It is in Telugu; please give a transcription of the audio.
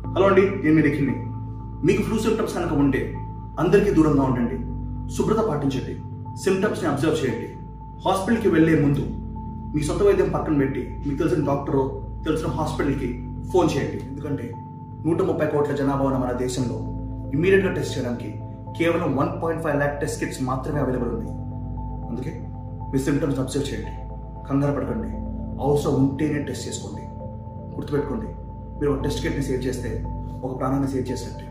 హలో అండి నేను మీ నిఖిల్ని మీకు ఫ్లూ సిమ్టమ్స్ కనుక ఉంటే అందరికీ దూరంగా ఉండండి శుభ్రత పాటించండి సిమ్టమ్స్ని అబ్జర్వ్ చేయండి హాస్పిటల్కి వెళ్ళే ముందు మీ సొంత వైద్యం పక్కన పెట్టి మీకు తెలిసిన డాక్టరో తెలిసిన హాస్పిటల్కి ఫోన్ చేయండి ఎందుకంటే నూట ముప్పై కోట్ల జనాభా ఉన్న మన దేశంలో ఇమీడియట్గా టెస్ట్ చేయడానికి కేవలం one point five lakh test kits మాత్రమే అవైలబుల్ ఉంది అందుకే మీ సిమ్టమ్స్ అబ్జర్వ్ చేయండి కంగారు పడకండి అవసరం ఉంటేనే టెస్ట్ చేసుకోండి గుర్తుపెట్టుకోండి మీరు ఒక టెస్ట్ కిట్ని సేవ్ చేస్తే ఒక ప్రాణాన్ని సేవ్ చేసినట్టే